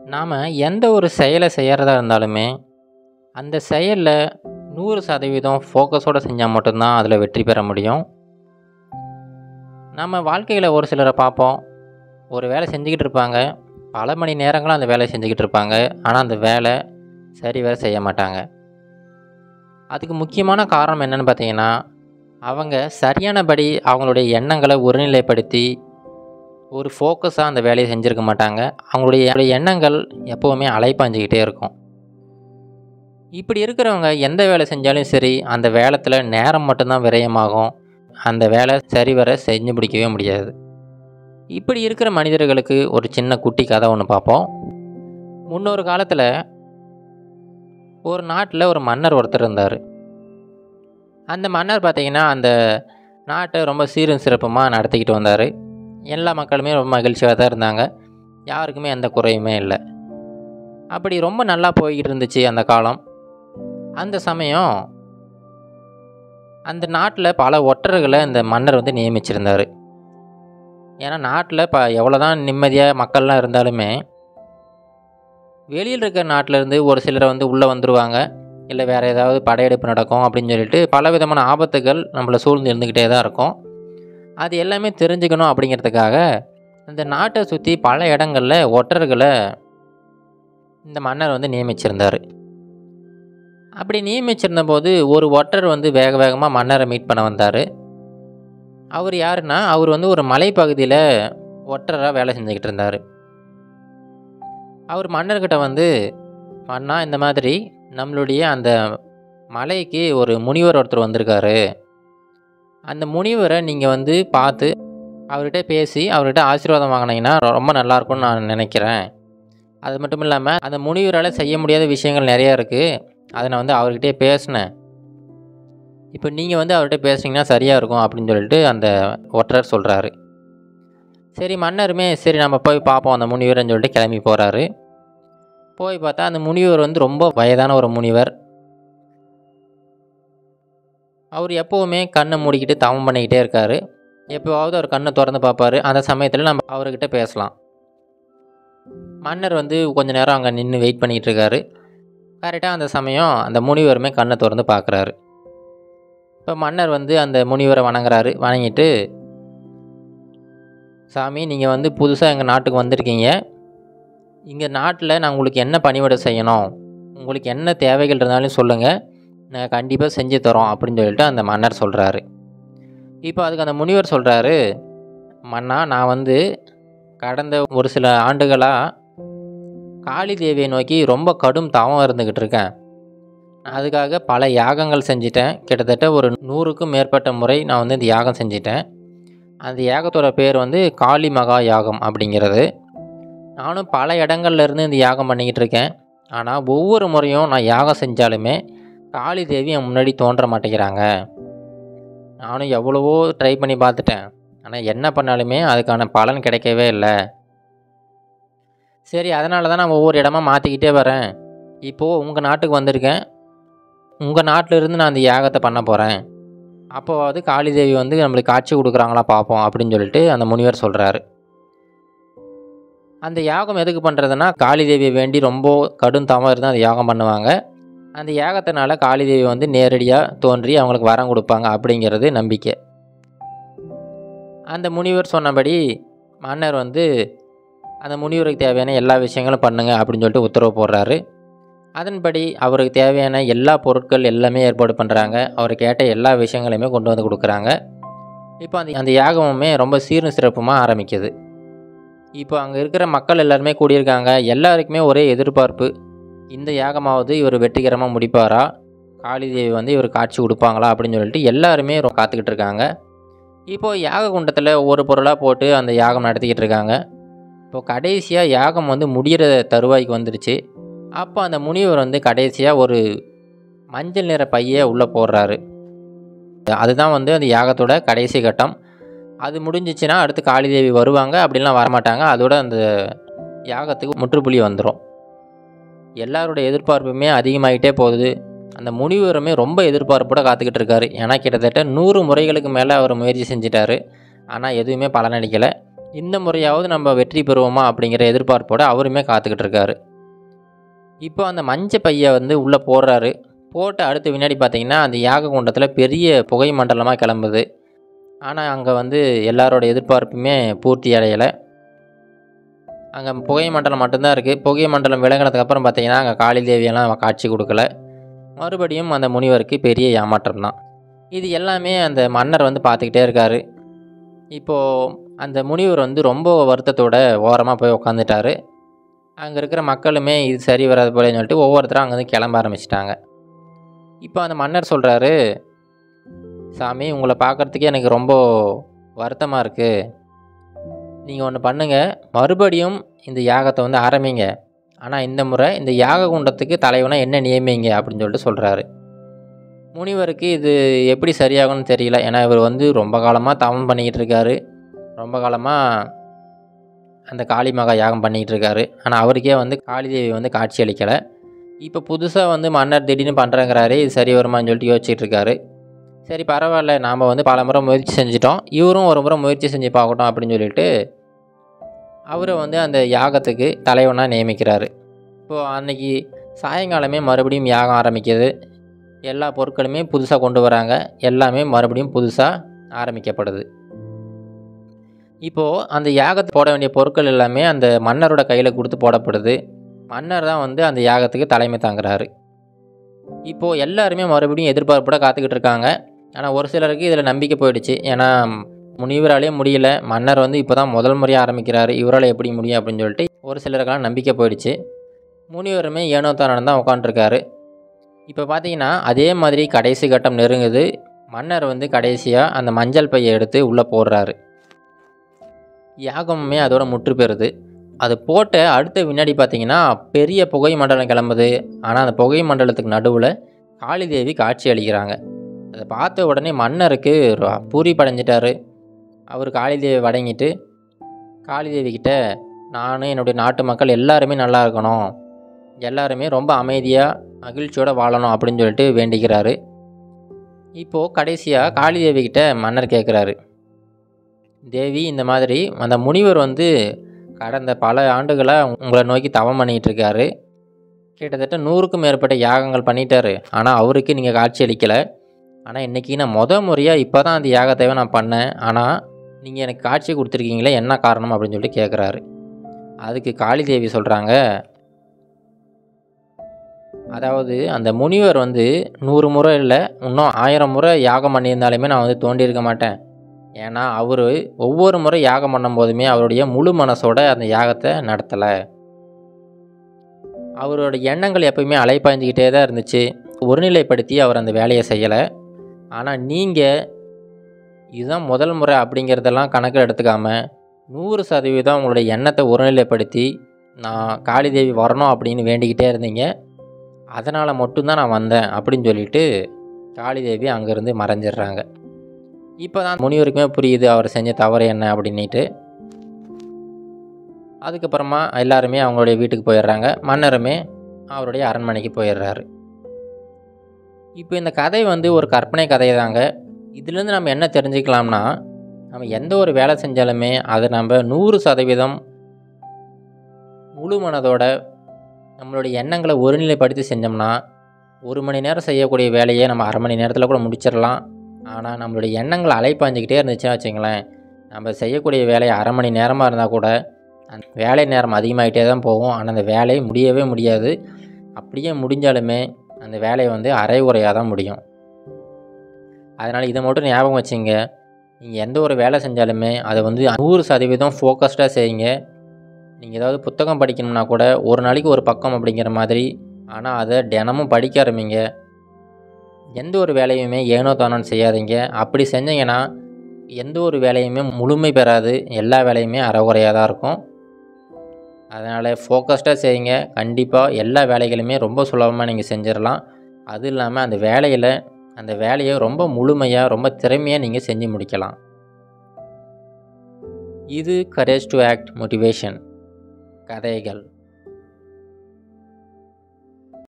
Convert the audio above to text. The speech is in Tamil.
நாம் எந்த ஒரு செயலை செய்கிறதா இருந்தாலுமே அந்த செயலில் நூறு சதவீதம் ஃபோக்கஸோடு செஞ்சால் மட்டும்தான் அதில் வெற்றி பெற முடியும் நம்ம வாழ்க்கையில் ஒரு சிலரை பார்ப்போம் ஒரு வேலை செஞ்சுக்கிட்டு இருப்பாங்க பல மணி நேரங்களும் அந்த வேலையை செஞ்சுக்கிட்டு இருப்பாங்க ஆனால் அந்த வேலை சரி வேலை செய்ய மாட்டாங்க அதுக்கு முக்கியமான காரணம் என்னென்னு பார்த்தீங்கன்னா அவங்க சரியானபடி அவங்களுடைய எண்ணங்களை ஒருநிலைப்படுத்தி ஒரு ஃபோக்கஸாக அந்த வேலையை செஞ்சுருக்க மாட்டாங்க அவங்களுடைய எண்ணங்கள் எப்போவுமே அலைப்பாஞ்சிக்கிட்டே இருக்கும் இப்படி இருக்கிறவங்க எந்த வேலை செஞ்சாலும் சரி அந்த வேலத்தில் நேரம் மட்டும்தான் விரயமாகும் அந்த வேலை சரிவர செஞ்சு முடிக்கவே முடியாது இப்படி இருக்கிற மனிதர்களுக்கு ஒரு சின்ன குட்டி கதை ஒன்று பார்ப்போம் முன்னொரு காலத்தில் ஒரு நாட்டில் ஒரு மன்னர் ஒருத்தர் இருந்தார் அந்த மன்னர் பார்த்திங்கன்னா அந்த நாட்டை ரொம்ப சீரும் சிறப்புமாக நடத்திக்கிட்டு வந்தார் எல்லா மக்களுமே ரொம்ப மகிழ்ச்சியாக தான் இருந்தாங்க யாருக்குமே எந்த குறையுமே இல்லை அப்படி ரொம்ப நல்லா போய்கிட்டு இருந்துச்சு அந்த காலம் அந்த சமயம் அந்த நாட்டில் பல ஒற்றர்களை இந்த மன்னர் வந்து நியமிச்சிருந்தார் ஏன்னா நாட்டில் இப்போ எவ்வளோ தான் நிம்மதியாக மக்கள்லாம் இருந்தாலுமே வெளியில் இருக்கிற நாட்டிலேருந்து ஒரு சிலர் வந்து உள்ளே வந்துடுவாங்க இல்லை வேறு ஏதாவது படையெடுப்பு நடக்கும் அப்படின்னு சொல்லிட்டு பல விதமான ஆபத்துகள் நம்மளை சூழ்ந்து இருந்துக்கிட்டே தான் இருக்கும் அது எல்லாமே தெரிஞ்சுக்கணும் அப்படிங்கிறதுக்காக இந்த நாட்டை சுற்றி பல இடங்களில் ஒற்றர்களை இந்த மன்னர் வந்து நியமிச்சிருந்தார் அப்படி நியமிச்சிருந்த போது ஒரு ஒற்றர் வந்து வேக வேகமாக மன்னரை மீட் பண்ண வந்தார் அவர் யாருன்னா அவர் வந்து ஒரு மலைப்பகுதியில் ஒற்றராக வேலை செஞ்சுக்கிட்டு இருந்தார் அவர் மன்னர்கிட்ட வந்து மன்னா இந்த மாதிரி நம்மளுடைய அந்த மலைக்கு ஒரு முனிவர் ஒருத்தர் வந்திருக்காரு அந்த முனிவரை நீங்கள் வந்து பார்த்து அவர்கிட்ட பேசி அவர்கிட்ட ஆசீர்வாதம் வாங்கினீங்கன்னா ரொம்ப நல்லாயிருக்கும்னு நான் நினைக்கிறேன் அது மட்டும் இல்லாமல் அந்த முனிவரால் செய்ய முடியாத விஷயங்கள் நிறையா இருக்குது அதை நான் வந்து அவர்கிட்டயே பேசினேன் இப்போ நீங்கள் வந்து அவர்கிட்ட பேசுனீங்கன்னா சரியாக இருக்கும் அப்படின்னு சொல்லிட்டு அந்த ஒற்றர் சொல்கிறாரு சரி மன்னருமே சரி நம்ம போய் பார்ப்போம் அந்த முனிவர்னு சொல்லிட்டு கிளம்பி போகிறாரு போய் பார்த்தா அந்த முனிவர் வந்து ரொம்ப வயதான ஒரு முனிவர் அவர் எப்போவுமே கண்ணை மூடிக்கிட்டு தவம் பண்ணிக்கிட்டே இருக்கார் எப்போவாவது அவர் கண்ணை திறந்து பார்ப்பாரு அந்த சமயத்தில் நம்ம அவர்கிட்ட பேசலாம் மன்னர் வந்து கொஞ்ச நேரம் அங்கே நின்று வெயிட் பண்ணிகிட்டு இருக்காரு கரெக்டாக அந்த சமயம் அந்த முனிவருமே கண்ணை திறந்து பார்க்குறாரு இப்போ மன்னர் வந்து அந்த முனிவரை வணங்குறாரு வணங்கிட்டு சாமி நீங்கள் வந்து புதுசாக எங்கள் நாட்டுக்கு வந்திருக்கீங்க இங்கே நாட்டில் நான் உங்களுக்கு என்ன பணிவிடை செய்யணும் உங்களுக்கு என்ன தேவைகள் இருந்தாலும் சொல்லுங்கள் நான் கண்டிப்பாக செஞ்சு தரோம் அப்படின்னு சொல்லிட்டு அந்த மன்னர் சொல்கிறாரு இப்போ அதுக்கு அந்த முனிவர் சொல்கிறாரு மன்னா நான் வந்து கடந்த ஒரு சில ஆண்டுகளாக காளி தேவியை நோக்கி ரொம்ப கடும் தவம் இருந்துக்கிட்டு இருக்கேன் அதுக்காக பல யாகங்கள் செஞ்சிட்டேன் கிட்டத்தட்ட ஒரு நூறுக்கும் மேற்பட்ட முறை நான் வந்து இந்த யாகம் செஞ்சிட்டேன் அந்த யாகத்தோட பேர் வந்து காளி மகா யாகம் அப்படிங்கிறது நானும் பல இடங்கள்ல இருந்து இந்த யாகம் பண்ணிக்கிட்டு இருக்கேன் ஆனால் ஒவ்வொரு முறையும் நான் யாகம் செஞ்சாலுமே காளி தேவி என் முன்னாடி தோன்ற மாட்டேங்கிறாங்க நானும் எவ்வளவோ ட்ரை பண்ணி பார்த்துட்டேன் ஆனால் என்ன பண்ணாலுமே அதுக்கான பலன் கிடைக்கவே இல்லை சரி அதனால தான் நான் ஒவ்வொரு இடமா மாற்றிக்கிட்டே வரேன் இப்போது உங்கள் நாட்டுக்கு வந்திருக்கேன் உங்கள் நாட்டில் இருந்து நான் அந்த யாகத்தை பண்ண போகிறேன் அப்போவாவது காளி தேவி வந்து நம்மளுக்கு காட்சி கொடுக்குறாங்களா பார்ப்போம் அப்படின்னு சொல்லிட்டு அந்த முனிவர் சொல்கிறாரு அந்த யாகம் எதுக்கு பண்ணுறதுன்னா காளி தேவியை வேண்டி ரொம்ப கடும் தவம் இருந்து அந்த யாகம் பண்ணுவாங்க அந்த யாகத்தினால காளி தேவி வந்து நேரடியாக தோன்றி அவங்களுக்கு வரம் கொடுப்பாங்க அப்படிங்கிறது நம்பிக்கை அந்த முனிவர் சொன்னபடி மன்னர் வந்து அந்த முனிவருக்கு தேவையான எல்லா விஷயங்களும் பண்ணுங்க அப்படின்னு சொல்லிட்டு உத்தரவு போடுறாரு அதன்படி அவருக்கு தேவையான எல்லா பொருட்கள் எல்லாமே ஏற்பாடு பண்ணுறாங்க அவர் கேட்ட எல்லா விஷயங்களையுமே கொண்டு வந்து கொடுக்குறாங்க இப்போ அந்த அந்த யாகமுமே ரொம்ப சீரும் சிறப்புமாக ஆரம்பிக்குது இப்போ அங்கே இருக்கிற மக்கள் எல்லாருமே கூடியிருக்காங்க எல்லாருக்குமே ஒரே எதிர்பார்ப்பு இந்த யாகமாவது இவர் வெற்றிகரமாக முடிப்பாரா காளி தேவி வந்து இவர் காட்சி கொடுப்பாங்களா அப்படின்னு சொல்லிட்டு எல்லாருமே ரொ- காத்துக்கிட்டு இருக்காங்க இப்போது யாக குண்டத்தில் ஒவ்வொரு பொருளாக போட்டு அந்த யாகம் நடத்திக்கிட்டு இருக்காங்க இப்போது கடைசியாக யாகம் வந்து முடிகிற தருவாய்க்கு வந்துருச்சு அப்போ அந்த முனிவர் வந்து கடைசியாக ஒரு மஞ்சள் நிற பையை உள்ளே போடுறாரு அதுதான் வந்து அந்த யாகத்தோட கடைசி கட்டம் அது முடிஞ்சிச்சுன்னா அடுத்து காளிதேவி வருவாங்க அப்படிலாம் வரமாட்டாங்க அதோட அந்த யாகத்துக்கு முற்றுப்புள்ளி வந்துடும் எல்லாரோட எதிர்பார்ப்புமே அதிகமாகிட்டே போகுது அந்த முனிவருமே ரொம்ப எதிர்பார்ப்போட காத்துக்கிட்டு இருக்காரு ஏன்னா கிட்டத்தட்ட நூறு முறைகளுக்கு மேலே அவர் முயற்சி செஞ்சிட்டாரு ஆனால் எதுவுமே பலனளிக்கலை இந்த முறையாவது நம்ம வெற்றி பெறுவோமா அப்படிங்கிற எதிர்பார்ப்போடு அவருமே காத்துக்கிட்டு இருக்காரு இப்போ அந்த மஞ்ச பையை வந்து உள்ளே போடுறாரு போட்டு அடுத்த வினாடி பார்த்தீங்கன்னா அந்த யாக குண்டத்தில் பெரிய புகை மண்டலமாக கிளம்புது ஆனால் அங்கே வந்து எல்லாரோட எதிர்பார்ப்புமே பூர்த்தி அடையலை அங்கே புகை மண்டலம் மட்டும்தான் இருக்குது புகை மண்டலம் விலகினதுக்கு அப்புறம் பார்த்தீங்கன்னா அங்கே காளி தேவியெல்லாம் காட்சி கொடுக்கல மறுபடியும் அந்த முனிவருக்கு பெரிய ஏமாற்றம் தான் இது எல்லாமே அந்த மன்னர் வந்து பார்த்துக்கிட்டே இருக்கார் இப்போது அந்த முனிவர் வந்து ரொம்ப வருத்தத்தோட ஓரமாக போய் உக்காந்துட்டாரு அங்கே இருக்கிற மக்களுமே இது சரி வராது போலன்னு சொல்லிட்டு ஒவ்வொருத்தரும் அங்கேருந்து கிளம்ப ஆரம்பிச்சிட்டாங்க இப்போ அந்த மன்னர் சொல்கிறாரு சாமி உங்களை பார்க்குறதுக்கே எனக்கு ரொம்ப வருத்தமாக இருக்குது நீங்கள் ஒன்று பண்ணுங்கள் மறுபடியும் இந்த யாகத்தை வந்து ஆரம்பிங்க ஆனால் இந்த முறை இந்த யாக குண்டத்துக்கு தலைவனாக என்ன நியமிங்க அப்படின்னு சொல்லிட்டு சொல்கிறாரு முனிவருக்கு இது எப்படி சரியாகும்னு தெரியல ஏன்னா இவர் வந்து ரொம்ப காலமாக தவம் பண்ணிக்கிட்டு இருக்காரு ரொம்ப காலமாக அந்த காளி மகா யாகம் பண்ணிக்கிட்டு இருக்காரு ஆனால் அவருக்கே வந்து காளி தேவி வந்து காட்சி அளிக்கலை இப்போ புதுசாக வந்து மன்னர் திடீர்னு பண்ணுறேங்கிறாரு இது சரி வருமான்னு சொல்லிட்டு யோசிச்சுட்டு இருக்காரு சரி பரவாயில்ல நாம் வந்து பல முறை முயற்சி செஞ்சிட்டோம் இவரும் ஒரு முறை முயற்சி செஞ்சு பார்க்கட்டும் அப்படின்னு சொல்லிட்டு அவரை வந்து அந்த யாகத்துக்கு தலைவனாக நியமிக்கிறாரு இப்போது அன்னைக்கு சாயங்காலமே மறுபடியும் யாகம் ஆரம்பிக்குது எல்லா பொருட்களுமே புதுசாக கொண்டு வராங்க எல்லாமே மறுபடியும் புதுசாக ஆரம்பிக்கப்படுது இப்போது அந்த யாகத்துக்கு போட வேண்டிய பொருட்கள் எல்லாமே அந்த மன்னரோட கையில் கொடுத்து போடப்படுது மன்னர் தான் வந்து அந்த யாகத்துக்கு தலைமை தாங்குறாரு இப்போது எல்லாருமே மறுபடியும் எதிர்பார்ப்போட காத்துக்கிட்டு இருக்காங்க ஆனால் ஒரு சிலருக்கு இதில் நம்பிக்கை போயிடுச்சு ஏன்னா முனிவராலே முடியல மன்னர் வந்து இப்போ தான் முதல் முறையாக ஆரம்பிக்கிறாரு இவரால் எப்படி முடியும் அப்படின்னு சொல்லிட்டு ஒரு சிலருக்கெல்லாம் நம்பிக்கை போயிடுச்சு முனிவருமே ஏனோ தானே தான் உட்காண்ட்ருக்காரு இப்போ பார்த்தீங்கன்னா அதே மாதிரி கடைசி கட்டம் நெருங்குது மன்னர் வந்து கடைசியாக அந்த மஞ்சள் பையை எடுத்து உள்ளே போடுறாரு யாகமுமே அதோட முற்று பெறுது அது போட்ட அடுத்த வினாடி பார்த்தீங்கன்னா பெரிய புகை மண்டலம் கிளம்புது ஆனால் அந்த புகை மண்டலத்துக்கு நடுவில் காளி தேவி காட்சி அளிக்கிறாங்க அதை பார்த்த உடனே மன்னருக்கு ரொ- பூரி படைஞ்சிட்டாரு அவர் காளி தேவி வடங்கிட்டு காளி தேவி கிட்ட நானும் என்னுடைய நாட்டு மக்கள் எல்லாருமே நல்லா இருக்கணும் எல்லாருமே ரொம்ப அமைதியாக மகிழ்ச்சியோடு வாழணும் அப்படின்னு சொல்லிட்டு வேண்டிக்கிறாரு இப்போது கடைசியாக காளி தேவி கிட்ட மன்னர் கேட்குறாரு தேவி இந்த மாதிரி அந்த முனிவர் வந்து கடந்த பல ஆண்டுகளாக உங்களை நோக்கி தவம் பண்ணிகிட்டு இருக்காரு கிட்டத்தட்ட நூறுக்கும் மேற்பட்ட யாகங்கள் பண்ணிட்டாரு ஆனால் அவருக்கு நீங்கள் காட்சி அளிக்கலை ஆனால் இன்றைக்கி நான் முத முறையாக இப்போ தான் அந்த யாகத்தை நான் பண்ணேன் ஆனால் நீங்கள் எனக்கு காட்சி கொடுத்துருக்கீங்களே என்ன காரணம் அப்படின்னு சொல்லிட்டு கேட்குறாரு அதுக்கு காளி தேவி சொல்கிறாங்க அதாவது அந்த முனிவர் வந்து நூறு முறை இல்லை இன்னும் ஆயிரம் முறை யாகம் பண்ணியிருந்தாலுமே நான் வந்து தோண்டியிருக்க மாட்டேன் ஏன்னா அவர் ஒவ்வொரு முறை யாகம் பண்ணும்போதுமே அவருடைய முழு மனசோட அந்த யாகத்தை நடத்தலை அவரோட எண்ணங்கள் எப்பயுமே அலைப்பாய்ஞ்சிக்கிட்டே தான் இருந்துச்சு ஒருநிலைப்படுத்தி அவர் அந்த வேலையை செய்யலை ஆனால் நீங்கள் இதுதான் முதல் முறை அப்படிங்கிறதெல்லாம் கணக்கில் எடுத்துக்காம நூறு சதவீதம் உங்களுடைய எண்ணத்தை ஒருநிலைப்படுத்தி நான் காளிதேவி வரணும் அப்படின்னு வேண்டிக்கிட்டே இருந்தீங்க அதனால் மட்டும்தான் நான் வந்தேன் அப்படின்னு சொல்லிட்டு காளிதேவி அங்கேருந்து மறைஞ்சிடுறாங்க இப்போ தான் முனிவருக்குமே புரியுது அவர் செஞ்ச தவறு என்ன அப்படின்ட்டு அதுக்கப்புறமா எல்லாருமே அவங்களுடைய வீட்டுக்கு போயிடுறாங்க மன்னருமே அவருடைய அரண்மனைக்கு போயிடுறாரு இப்போ இந்த கதை வந்து ஒரு கற்பனை கதை தாங்க இதுலேருந்து நம்ம என்ன தெரிஞ்சுக்கலாம்னா நம்ம எந்த ஒரு வேலை செஞ்சாலுமே அதை நம்ம நூறு சதவீதம் முழு மனதோட நம்மளுடைய எண்ணங்களை ஒருநிலைப்படுத்தி செஞ்சோம்னா ஒரு மணி நேரம் செய்யக்கூடிய வேலையை நம்ம அரை மணி நேரத்தில் கூட முடிச்சிடலாம் ஆனால் நம்மளுடைய எண்ணங்கள் அலைப்பாஞ்சிக்கிட்டே இருந்துச்சுன்னா வச்சுங்களேன் நம்ம செய்யக்கூடிய வேலையை அரை மணி நேரமாக இருந்தால் கூட அந்த வேலை நேரம் அதிகமாகிட்டே தான் போகும் ஆனால் அந்த வேலை முடியவே முடியாது அப்படியே முடிஞ்சாலுமே அந்த வேலையை வந்து அரை உரையாக தான் முடியும் அதனால் இதை மட்டும் ஞாபகம் வச்சுங்க நீங்கள் எந்த ஒரு வேலை செஞ்சாலுமே அதை வந்து நூறு சதவீதம் ஃபோக்கஸ்டாக செய்யுங்க நீங்கள் ஏதாவது புத்தகம் படிக்கணும்னா கூட ஒரு நாளைக்கு ஒரு பக்கம் அப்படிங்கிற மாதிரி ஆனால் அதை தினமும் படிக்க ஆரம்பிங்க எந்த ஒரு வேலையுமே ஏனோ தானோன்னு செய்யாதீங்க அப்படி செஞ்சீங்கன்னா எந்த ஒரு வேலையுமே முழுமை பெறாது எல்லா வேலையுமே அறகுறையாக தான் இருக்கும் அதனால் ஃபோக்கஸ்டாக செய்யுங்க கண்டிப்பாக எல்லா வேலைகளுமே ரொம்ப சுலபமாக நீங்கள் செஞ்சிடலாம் அது இல்லாமல் அந்த வேலையில் அந்த வேலையை ரொம்ப முழுமையாக ரொம்ப திறமையாக நீங்கள் செஞ்சு முடிக்கலாம் இது கரேஜ் டு ஆக்ட் மோட்டிவேஷன் கதைகள்